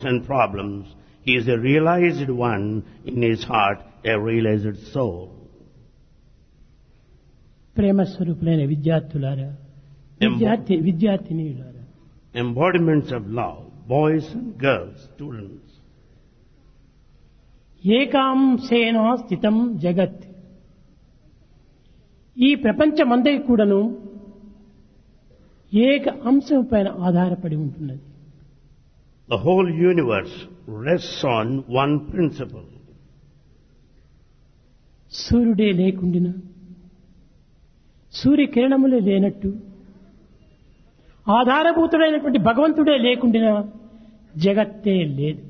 and problems. He is a realized one in his heart, a realized soul. ప్రేమ స్వరూపులైన విద్యార్థులారా విద్యార్థి విద్యార్థినీయులారా Embodiments of love, boys and girls, students. ఏకాంశేన స్థితం జగత్ ఈ ప్రపంచమందరి కూడాను ఏక అంశం పైన ఆధారపడి ఉంటున్నది The whole universe rests on one principle. సూర్యుడే లేకుండిన సూర్యకిరణములే లేనట్టు ఆధారభూతుడైనటువంటి భగవంతుడే లేకుండిన జగత్తే లేదు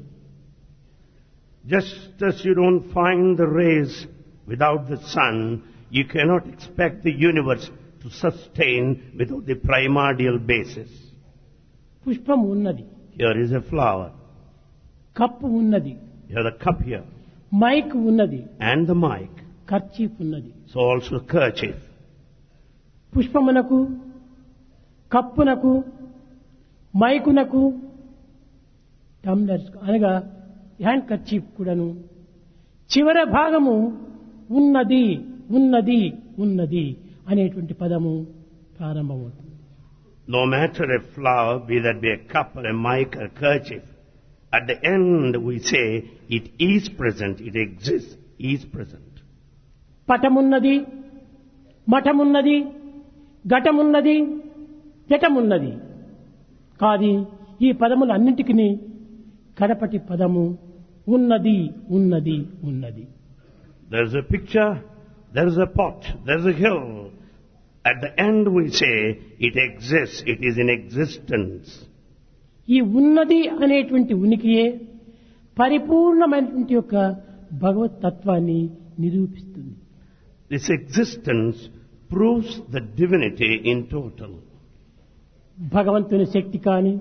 Just as you don't find the rays without the sun, you cannot expect the universe to sustain without the primordial basis. పుష్పం ఉన్నది Here is a flower. కప్పు ఉన్నది Here the cup here. Mic ఉన్నది And the mic. Kerchief ఉన్నది So also kerchief. పుష్పమునకు కప్పునకు మైకునకు tumblers అనగా హ్యాండ్ కర్చీఫ్ కూడాను చివర భాగము ఉన్నది ఉన్నది ఉన్నది అనేటువంటి పదము ప్రారంభమవుతుంది No matter a flower, be that be a cup or a mic or kerchief, at the end we say it is present, it exists, is present. పటమున్నది మఠమున్నది ఘటమున్నది జటమున్నది కాది ఈ పదములన్నింటికి కడపటి పదము ఉన్నది ఉన్నది ఉన్నది There's a picture, there's a pot, there's a hill. At the end we say it exists, it is in existence. ఈ ఉన్నది అనేటువంటి ఉనికియే పరిపూర్ణమైనటువంటి యొక్క భగవత్ తత్వాన్ని నిరూపిస్తుంది This existence proves the divinity in total. భగవంతుని శక్తి కానీ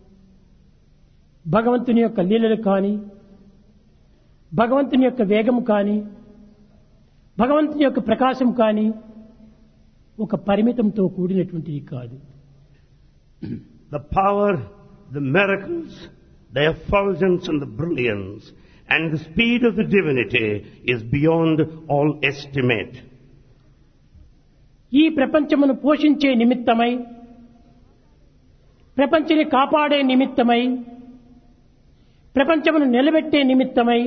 భగవంతుని యొక్క లీలలు కానీ భగవంతుని యొక్క వేగము కానీ భగవంతుని యొక్క ప్రకాశం కానీ ఒక పరిమితంతో కూడినటువంటిది కాదు The power, the miracles, the effulgence and the brilliance and the speed of the divinity is beyond all estimate. ఈ ప్రపంచమును పోషించే నిమిత్తమై ప్రపంచని కాపాడే నిమిత్తమై ప్రపంచమును నిలబెట్టే నిమిత్తమై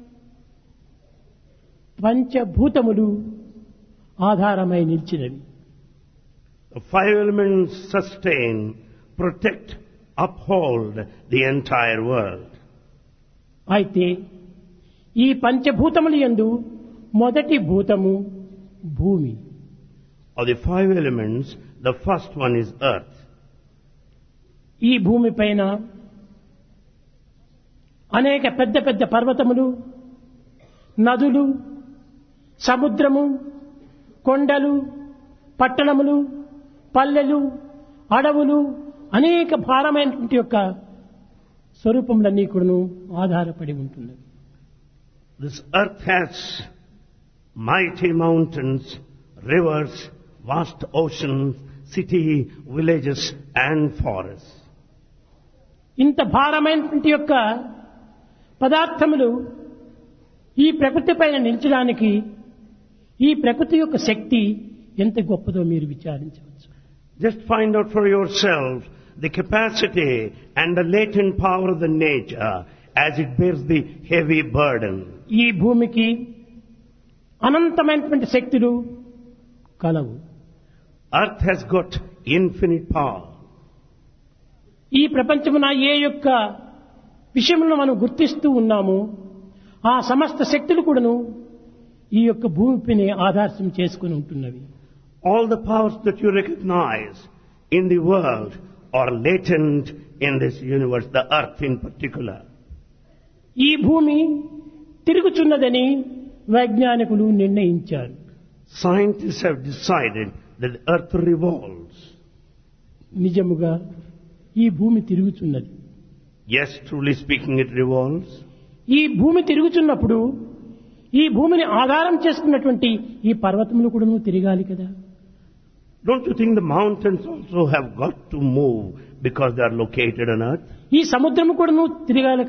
పంచభూతములు ఆధారమై నిలిచినవి The five elements sustain, protect, uphold the entire world. అయితే ఈ పంచభూతముల యందు మొదటి భూతము భూమి Of the five elements, the first one is earth. ఈ భూమి పైన అనేక పెద్ద పెద్ద పర్వతములు నదులు సముద్రము కొండలు పట్టణములు పల్లెలు అడవులు అనేక భారమైనటువంటి యొక్క స్వరూపములన్నీ కూడాను ఆధారపడి ఉంటున్నవి This earth has mighty mountains, rivers, vast oceans, city, villages and forests. ఇంత భారమైనటువంటి యొక్క పదార్థములు ఈ ప్రకృతి పైన నిలిచడానికి ఈ ప్రకృతి యొక్క శక్తి ఎంత గొప్పదో మీరు విచారించవచ్చు Just find out for yourself the capacity and the latent power of the nature as it bears the heavy burden. ఈ భూమికి అనంతమైనటువంటి శక్తులు కలవు Earth has got infinite power. ఈ ప్రపంచమున ఏ యొక్క విషయంలో మనం గుర్తిస్తూ ఉన్నామో ఆ సమస్త శక్తులు కూడాను ఈ యొక్క భూమిని ఆధారం చేసుకుని ఉంటున్నవి All the powers that you recognize in the world are latent in this universe, the earth in particular. ఈ భూమి తిరుగుచున్నదని వైజ్ఞానికులు నిర్ణయించారు Scientists have decided that the earth revolves. నిజముగా ఈ భూమి తిరుగుచున్నది Yes, truly speaking, it revolves. ఈ భూమి తిరుగుచున్నప్పుడు ఈ భూమిని ఆధారం చేసుకున్నటువంటి ఈ పర్వతములు కూడా తిరగాలి కదా Don't you think the mountains also have got to move because they are located on earth? ఈ సముద్రము కూడా తిరగాలి